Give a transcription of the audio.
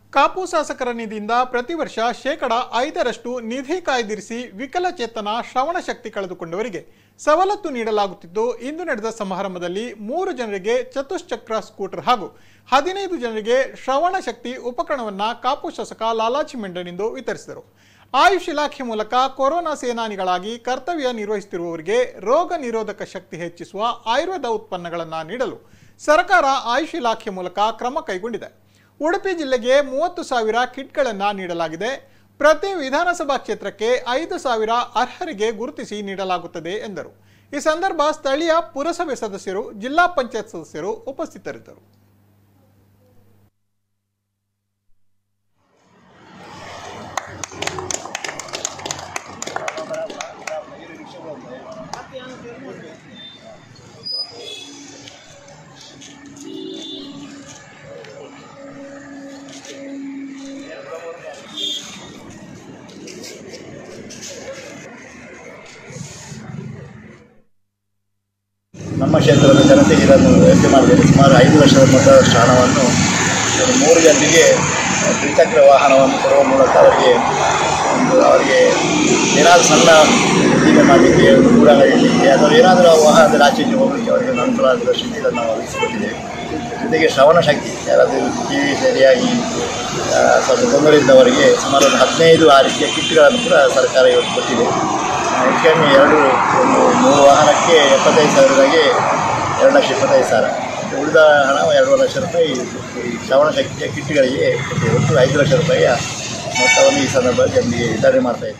ಕಾಪು ಶಾಸಕರ ನಿಧಿಯಿಂದ ಪ್ರತಿ ವರ್ಷ ಶೇಕಡ ಐದರಷ್ಟು ನಿಧಿ ಕಾಯ್ದಿರಿಸಿ ವಿಕಲಚೇತನ ಶ್ರವಣ ಶಕ್ತಿ ಕಳೆದುಕೊಂಡವರಿಗೆ ಸವಲತ್ತು ನೀಡಲಾಗುತ್ತಿದ್ದು ಇಂದು ನಡೆದ ಸಮಾರಂಭದಲ್ಲಿ ಮೂರು ಜನರಿಗೆ ಚತುಶ್ಚಕ್ರ ಸ್ಕೂಟರ್ ಹಾಗೂ ಹದಿನೈದು ಜನರಿಗೆ ಶ್ರವಣ ಶಕ್ತಿ ಉಪಕರಣವನ್ನ ಕಾಪು ಶಾಸಕ ಲಾಲಾಜಿ ಮೆಂಡನಿಂದು ವಿತರಿಸಿದರು ಆಯುಷ್ ಇಲಾಖೆ ಮೂಲಕ ಕೊರೋನಾ ಸೇನಾನಿಗಳಾಗಿ ಕರ್ತವ್ಯ ನಿರ್ವಹಿಸುತ್ತಿರುವವರಿಗೆ ರೋಗ ನಿರೋಧಕ ಶಕ್ತಿ ಹೆಚ್ಚಿಸುವ ಆಯುರ್ವೇದ ಉತ್ಪನ್ನಗಳನ್ನು ನೀಡಲು ಸರ್ಕಾರ ಆಯುಷ್ ಇಲಾಖೆ ಮೂಲಕ ಕ್ರಮ ಕೈಗೊಂಡಿದೆ ಉಡುಪಿ ಜಿಲ್ಲೆಗೆ ಮೂವತ್ತು ಸಾವಿರ ಕಿಟ್ಗಳನ್ನು ನೀಡಲಾಗಿದೆ ಪ್ರತಿ ವಿಧಾನಸಭಾ ಕ್ಷೇತ್ರಕ್ಕೆ ಐದು ಸಾವಿರ ಅರ್ಹರಿಗೆ ಗುರುತಿಸಿ ನೀಡಲಾಗುತ್ತದೆ ಎಂದರು ಈ ಸಂದರ್ಭ ಸ್ಥಳೀಯ ಪುರಸಭೆ ಸದಸ್ಯರು ಜಿಲ್ಲಾ ಪಂಚಾಯತ್ ಸದಸ್ಯರು ಉಪಸ್ಥಿತರಿದ್ದರು ನಮ್ಮ ಕ್ಷೇತ್ರದ ಜನತೆಗೆ ಇದನ್ನು ವ್ಯವಸ್ಥೆ ಮಾಡಿದ್ದೇವೆ ಸುಮಾರು ಐದು ಲಕ್ಷದ ಮೊತ್ತದಷ್ಟು ಹಣವನ್ನು ಒಂದು ಮೂರು ಜನರಿಗೆ ದ್ವಿಚಕ್ರ ವಾಹನವನ್ನು ಕೊಡುವ ಮೂಲಕ ಅವರಿಗೆ ಒಂದು ಅವರಿಗೆ ಏನಾದರೂ ಸಣ್ಣ ಉದ್ದಿಮೆ ಮಾಡಲಿಕ್ಕೆ ಒಂದು ಕೂಡ ಹಿಡಿಯಲಿಕ್ಕೆ ಅಥವಾ ಏನಾದರೂ ಆ ವಾಹನದಲ್ಲಿ ಆಚೆ ಈಚೆ ಹೋಗಲಿಕ್ಕೆ ಅವರಿಗೆ ಒಂದು ಅನುಕೂಲ ಆಗುವಷ್ಟು ಇದನ್ನು ನಾವು ಒದಗಿಸಿಕೊಟ್ಟಿದ್ದೇವೆ ಜೊತೆಗೆ ಶ್ರವಣ ಶಕ್ತಿ ಯಾರಾದರೂ ಕಿವಿ ಸರಿಯಾಗಿ ಆ, ಸ್ವಲ್ಪ ತೊಂದರೆ ಇದ್ದವರಿಗೆ ಸುಮಾರು ಒಂದು ಹದಿನೈದು ಆ ರೀತಿಯ ಕಿಟ್ಗಳನ್ನು ಕೂಡ ಸರ್ಕಾರ ಇವತ್ತು ಕೊಟ್ಟಿದೆ ಹೆಚ್ಚು ಕಮ್ಮಿ ಎರಡು ಒಂದು ಮೂರು ವಾಹನಕ್ಕೆ ಎಪ್ಪತ್ತೈದು ಸಾವಿರದಾಗೆ ಎರಡು ಲಕ್ಷ ಇಪ್ಪತ್ತೈದು ಸಾವಿರ ಉಳಿದ ಹಣ ಎರಡೂವರೆ ಲಕ್ಷ ರೂಪಾಯಿ ಈ ಶ್ರವಣ ಶಕ್ತಿಯ ಕಿಟ್ಗಳಿಗೆ ಕೊಟ್ಟಿದೆ ಒಟ್ಟು ಐದು ಲಕ್ಷ ರೂಪಾಯಿಯ ಮೊತ್ತವನ್ನು ಈ ಸಂದರ್ಭದಲ್ಲಿ ಜನರಿಗೆ ವಿತರಣೆ ಮಾಡ್ತಾ ಇದ್ದೀವಿ